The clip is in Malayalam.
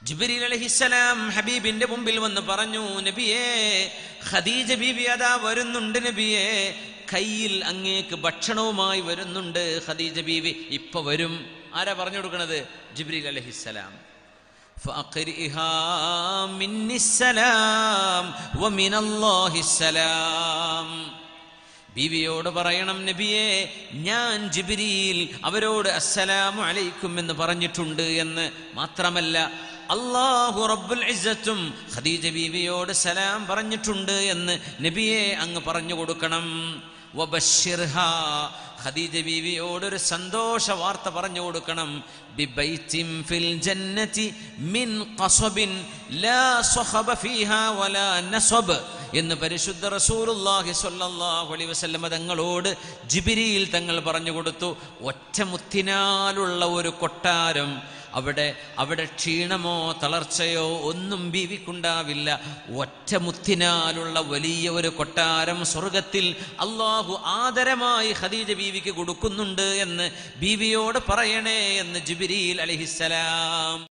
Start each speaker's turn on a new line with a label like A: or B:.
A: ജിബ്രീൽ അലഹിസ്സലാം ഹബീബിന്റെ മുമ്പിൽ വന്ന് പറഞ്ഞു നബിയേ ഖദീജ ബീബി അതാ വരുന്നുണ്ട് നബിയേ കയ്യിൽ അങ്ങേക്ക് ഭക്ഷണവുമായി വരുന്നുണ്ട് ഖദീജ ബീബി ഇപ്പൊ വരും ആരാ പറഞ്ഞു കൊടുക്കണത് ജിബ്രീൽ അലഹിസ്സലാം فأقرئها مني السلام ومن الله السلام ബീവിയോട് പറയണം നബിയെ ഞാൻ ജിബിരിയിൽ അവരോട് അസ്സലാമു അലൈക്കും എന്ന് പറഞ്ഞിട്ടുണ്ട് എന്ന് മാത്രമല്ല അള്ളാഹു റബ്ബുൽ ഇസ്സത്തും ഖദീജ ബീവിയോട് സലാം പറഞ്ഞിട്ടുണ്ട് എന്ന് നബിയെ അങ്ങ് പറഞ്ഞു കൊടുക്കണം വബശ്ശിർഹ ഖദീജ ബീവിയോട് ഒരു സന്തോഷ വാർത്ത പറഞ്ഞു കൊടുക്കണം ബിബൈത്തിൻ ഫിൽ ജന്നതി മിൻ ഖസബിൻ ലാ സ്വഖബ ഫീഹാ വലാ നസബ് എന്ന് പരിശുദ്ധ റസൂലുള്ളാഹി സ്വല്ലല്ലാഹു അലൈഹി വസല്ലമ തങ്ങളോട് ജിബിരിയിൽ തങ്ങൾ പറഞ്ഞു കൊടുത്തു ഒറ്റമുത്തിനാലുള്ള ഒരു കൊട്ടാരം അവിടെ അവിടെ ക്ഷീണമോ തളർച്ചയോ ഒന്നും ബീവിക്കുണ്ടാവില്ല ഒറ്റമുത്തിനാലുള്ള വലിയ ഒരു കൊട്ടാരം സ്വർഗത്തിൽ അള്ളാഹു ആദരമായി ഖദീജ ബീവിക്ക് കൊടുക്കുന്നുണ്ട് എന്ന് ബീവിയോട് പറയണേ എന്ന് ജിബിരിയിൽ അലഹിസ്സലാം